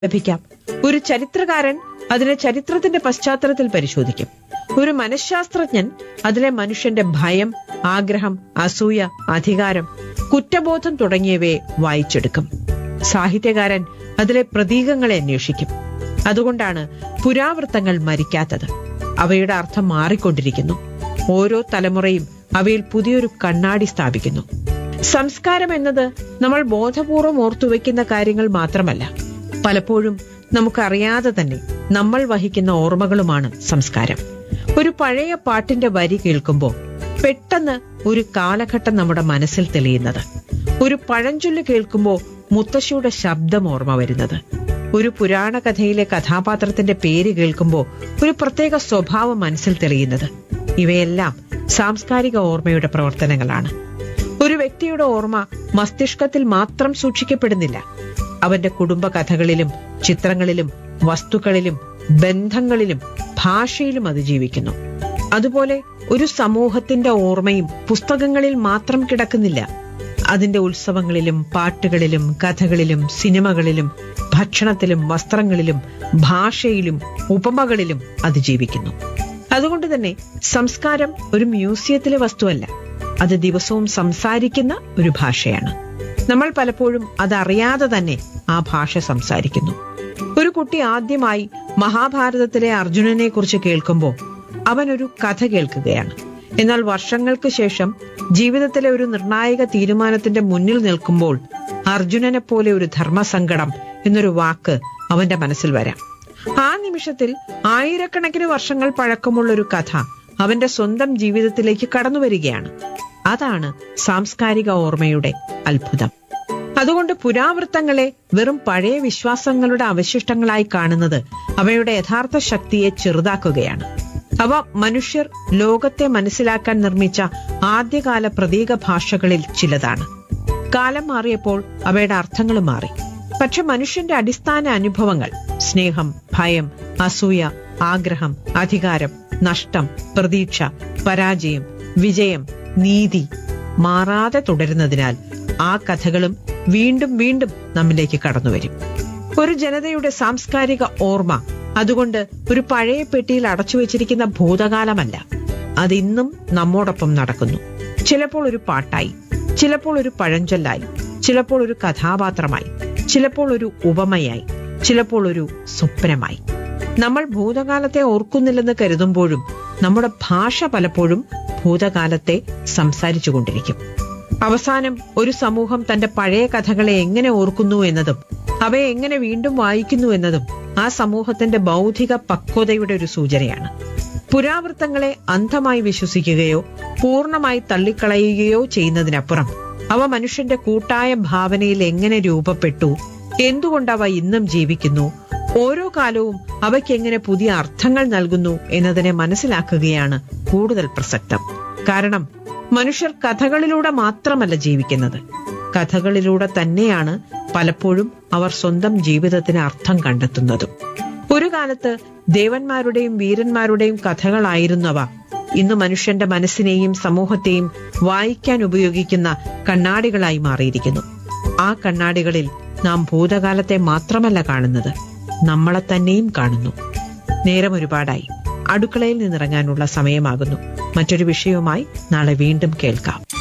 ലഭിക്കാം ഒരു ചരിത്രകാരൻ അതിനെ ചരിത്രത്തിന്റെ പശ്ചാത്തലത്തിൽ പരിശോധിക്കും ഒരു മനഃശാസ്ത്രജ്ഞൻ അതിലെ മനുഷ്യന്റെ ഭയം ആഗ്രഹം അസൂയ അധികാരം കുറ്റബോധം തുടങ്ങിയവയെ വായിച്ചെടുക്കും സാഹിത്യകാരൻ അതിലെ പ്രതീകങ്ങളെ അന്വേഷിക്കും അതുകൊണ്ടാണ് പുരാവൃത്തങ്ങൾ മരിക്കാത്തത് അവയുടെ അർത്ഥം മാറിക്കൊണ്ടിരിക്കുന്നു ഓരോ തലമുറയും അവയിൽ പുതിയൊരു കണ്ണാടി സ്ഥാപിക്കുന്നു സംസ്കാരം എന്നത് നമ്മൾ ബോധപൂർവം ഓർത്തുവെക്കുന്ന കാര്യങ്ങൾ മാത്രമല്ല പലപ്പോഴും നമുക്കറിയാതെ തന്നെ നമ്മൾ വഹിക്കുന്ന ഓർമ്മകളുമാണ് സംസ്കാരം ഒരു പഴയ പാട്ടിന്റെ വരി കേൾക്കുമ്പോൾ പെട്ടെന്ന് ഒരു കാലഘട്ടം നമ്മുടെ മനസ്സിൽ തെളിയുന്നത് ഒരു പഴഞ്ചൊല്ല് കേൾക്കുമ്പോൾ മുത്തശ്ശിയുടെ ശബ്ദം ഓർമ്മ വരുന്നത് ഒരു പുരാണ കഥയിലെ കഥാപാത്രത്തിന്റെ പേര് കേൾക്കുമ്പോൾ ഒരു പ്രത്യേക സ്വഭാവം മനസ്സിൽ തെളിയുന്നത് ഇവയെല്ലാം സാംസ്കാരിക ഓർമ്മയുടെ പ്രവർത്തനങ്ങളാണ് ഒരു വ്യക്തിയുടെ ഓർമ്മ മസ്തിഷ്കത്തിൽ മാത്രം സൂക്ഷിക്കപ്പെടുന്നില്ല അവന്റെ കുടുംബ കഥകളിലും ചിത്രങ്ങളിലും വസ്തുക്കളിലും ബന്ധങ്ങളിലും ഭാഷയിലും അത് ജീവിക്കുന്നു അതുപോലെ ഒരു സമൂഹത്തിന്റെ ഓർമ്മയും പുസ്തകങ്ങളിൽ മാത്രം കിടക്കുന്നില്ല അതിന്റെ ഉത്സവങ്ങളിലും പാട്ടുകളിലും കഥകളിലും സിനിമകളിലും ഭക്ഷണത്തിലും വസ്ത്രങ്ങളിലും ഭാഷയിലും ഉപമകളിലും അത് ജീവിക്കുന്നു അതുകൊണ്ട് തന്നെ സംസ്കാരം ഒരു മ്യൂസിയത്തിലെ വസ്തുവല്ല അത് ദിവസവും സംസാരിക്കുന്ന ഒരു ഭാഷയാണ് നമ്മൾ പലപ്പോഴും അതറിയാതെ തന്നെ ആ ഭാഷ സംസാരിക്കുന്നു ഒരു കുട്ടി ആദ്യമായി മഹാഭാരതത്തിലെ അർജുനനെ കുറിച്ച് കേൾക്കുമ്പോൾ അവൻ ഒരു കഥ കേൾക്കുകയാണ് എന്നാൽ വർഷങ്ങൾക്ക് ശേഷം ജീവിതത്തിലെ ഒരു നിർണായക തീരുമാനത്തിന്റെ മുന്നിൽ നിൽക്കുമ്പോൾ അർജുനനെ പോലെ ഒരു ധർമ്മസങ്കടം എന്നൊരു വാക്ക് അവന്റെ മനസ്സിൽ വരാം ആ നിമിഷത്തിൽ ആയിരക്കണക്കിന് വർഷങ്ങൾ പഴക്കമുള്ള ഒരു കഥ അവന്റെ സ്വന്തം ജീവിതത്തിലേക്ക് കടന്നു വരികയാണ് അതാണ് സാംസ്കാരിക ഓർമ്മയുടെ അത്ഭുതം അതുകൊണ്ട് പുരാവൃത്തങ്ങളെ വെറും പഴയ വിശ്വാസങ്ങളുടെ അവശിഷ്ടങ്ങളായി കാണുന്നത് അവയുടെ യഥാർത്ഥ ശക്തിയെ ചെറുതാക്കുകയാണ് അവ മനുഷ്യർ ലോകത്തെ മനസ്സിലാക്കാൻ നിർമ്മിച്ച ആദ്യകാല പ്രതീക ഭാഷകളിൽ ചിലതാണ് കാലം മാറിയപ്പോൾ അവയുടെ അർത്ഥങ്ങൾ മാറി പക്ഷെ മനുഷ്യന്റെ അടിസ്ഥാന അനുഭവങ്ങൾ സ്നേഹം ഭയം അസൂയ ആഗ്രഹം അധികാരം നഷ്ടം പ്രതീക്ഷ പരാജയം വിജയം നീതി മാറാതെ തുടരുന്നതിനാൽ ആ കഥകളും വീണ്ടും വീണ്ടും നമ്മിലേക്ക് കടന്നുവരും ഒരു ജനതയുടെ സാംസ്കാരിക ഓർമ്മ അതുകൊണ്ട് ഒരു പഴയ പെട്ടിയിൽ അടച്ചു വെച്ചിരിക്കുന്ന ഭൂതകാലമല്ല അതിന്നും നമ്മോടൊപ്പം നടക്കുന്നു ചിലപ്പോൾ ഒരു പാട്ടായി ചിലപ്പോൾ ഒരു പഴഞ്ചൊല്ലായി ചിലപ്പോൾ ഒരു കഥാപാത്രമായി ചിലപ്പോൾ ഒരു ഉപമയായി ചിലപ്പോൾ ഒരു സ്വപ്നമായി നമ്മൾ ഭൂതകാലത്തെ ഓർക്കുന്നില്ലെന്ന് കരുതുമ്പോഴും നമ്മുടെ ഭാഷ പലപ്പോഴും ഭൂതകാലത്തെ സംസാരിച്ചുകൊണ്ടിരിക്കും അവസാനം ഒരു സമൂഹം തന്റെ പഴയ കഥകളെ എങ്ങനെ ഓർക്കുന്നു എന്നതും അവയെ എങ്ങനെ വീണ്ടും വായിക്കുന്നു എന്നതും ആ സമൂഹത്തിന്റെ ബൗദ്ധിക പക്വതയുടെ ഒരു സൂചനയാണ് പുരാവൃത്തങ്ങളെ അന്ധമായി വിശ്വസിക്കുകയോ പൂർണ്ണമായി തള്ളിക്കളയുകയോ ചെയ്യുന്നതിനപ്പുറം അവ മനുഷ്യന്റെ കൂട്ടായ ഭാവനയിൽ എങ്ങനെ രൂപപ്പെട്ടു എന്തുകൊണ്ട് അവ ഇന്നും ജീവിക്കുന്നു ഓരോ കാലവും അവയ്ക്ക് എങ്ങനെ പുതിയ അർത്ഥങ്ങൾ നൽകുന്നു എന്നതിനെ മനസ്സിലാക്കുകയാണ് കൂടുതൽ പ്രസക്തം കാരണം മനുഷ്യർ കഥകളിലൂടെ മാത്രമല്ല ജീവിക്കുന്നത് കഥകളിലൂടെ തന്നെയാണ് പലപ്പോഴും അവർ സ്വന്തം ജീവിതത്തിന് അർത്ഥം കണ്ടെത്തുന്നതും ഒരു കാലത്ത് ദേവന്മാരുടെയും വീരന്മാരുടെയും കഥകളായിരുന്നവ ഇന്ന് മനുഷ്യന്റെ മനസ്സിനെയും സമൂഹത്തെയും വായിക്കാൻ ഉപയോഗിക്കുന്ന കണ്ണാടികളായി മാറിയിരിക്കുന്നു ആ കണ്ണാടികളിൽ നാം ഭൂതകാലത്തെ മാത്രമല്ല കാണുന്നത് നമ്മളെ തന്നെയും കാണുന്നു നേരം ഒരുപാടായി അടുക്കളയിൽ നിന്നിറങ്ങാനുള്ള സമയമാകുന്നു മറ്റൊരു വിഷയവുമായി നാളെ വീണ്ടും കേൾക്കാം